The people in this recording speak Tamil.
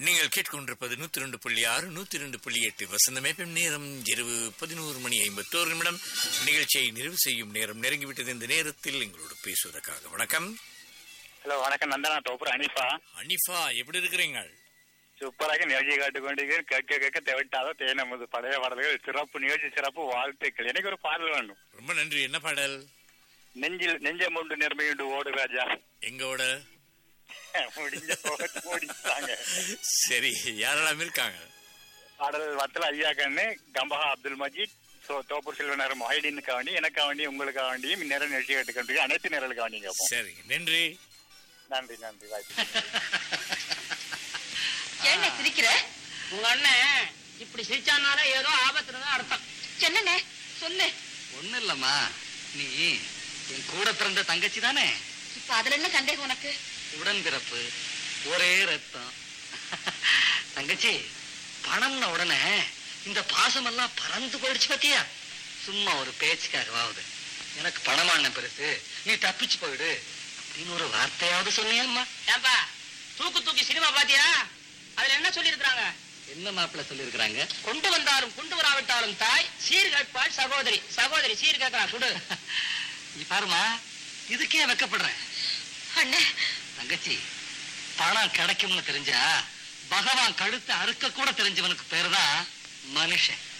நீங்கள் கேட்டுக்கொண்டிருப்பது நூத்தி ரெண்டு புள்ளி ஆறு நூத்தி ரெண்டு புள்ளி எட்டு வசந்தமேப்பம் நேரம் இரவு பதினோரு மணி ஐம்பத்தோரு நிமிடம் நிகழ்ச்சியை நிறைவு செய்யும் நேரம் நெருங்கிவிட்டது இந்த நேரத்தில் எங்களோடு பேசுவதற்காக வணக்கம் ஹலோ வணக்கம் நந்தனா தோப்புற அனிஃபா அனிஃபா எப்படி இருக்கிறீங்க சூப்பராக நிகழ்ச்சி காட்டுக்கொண்டிருக்கிறேன் கேட்க கேட்க தேவைட்டாத தேனமது பழைய பாடல்கள் சிறப்பு நிகழ்ச்சி சிறப்பு வாழ்த்துக்கள் எனக்கு ஒரு பாடல் வேண்டும் ரொம்ப நன்றி என்ன பாடல் நெஞ்சில் நெஞ்சம் உண்டு நிர்மையுண்டு ஓடு ராஜா எங்கோட முடிஞ்ச போகத்து முடிச்சாங்க சரி யாரெல்லாம் இருக்காங்க பாடல் வத்தல ஐயா கண்ணு கம்பஹா அப்துல் மஜீத் சோ தோப்பூர் செல்வனர் மொஹைடீனுக்காக வேண்டி எனக்காக வேண்டி உங்களுக்காக வேண்டியும் இந்நேரம் நிகழ்ச்சி கேட்டுக்கொண்டிருக்கேன் அனைத்து நேரலுக்காக வேண்டியும் கேட்போம் சரி நன்றி நன்றி நன்றி வாய்ப்பு என்ன சிரிக்கிற உங்க அண்ணன் இப்படி சிரிச்சானால ஏதோ ஆபத்துல தான் அர்த்தம் என்னண்ணே சொல்லு ஒண்ணு இல்லம்மா நீ என் கூட பிறந்த தங்கச்சி தானே இப்ப அதுல என்ன சந்தேகம் உனக்கு உடன் பிறப்பு ஒரே ரத்தம் தங்கச்சி பணம்ன உடனே இந்த பாசம் எல்லாம் பறந்து போயிடுச்சு பத்தியா சும்மா ஒரு பேச்சுக்காகவாவது எனக்கு பணமான பெருசு நீ தப்பிச்சு போயிடு அப்படின்னு ஒரு வார்த்தையாவது சொன்னியம்மா ஏன்பா தூக்கு தூக்கி சினிமா பாத்தியா அதுல என்ன சொல்லி இருக்காங்க என்ன மாப்பிள்ள சொல்லியிருக்கிறாங்க கொண்டு வந்தாலும் கொண்டு வராவிட்டாலும் தாய் சீர் கேட்பாள் சகோதரி சகோதரி சீர் கேட்கறா கொடு நீ பாருமா இதுக்கே வெக்கப்படுறேன் அண்ணே தங்கச்சி பணம் கிடைக்கும்னு தெரிஞ்சா பகவான் கழுத்தை அறுக்க கூட தெரிஞ்சவனுக்கு பேரு தான் மனுஷன்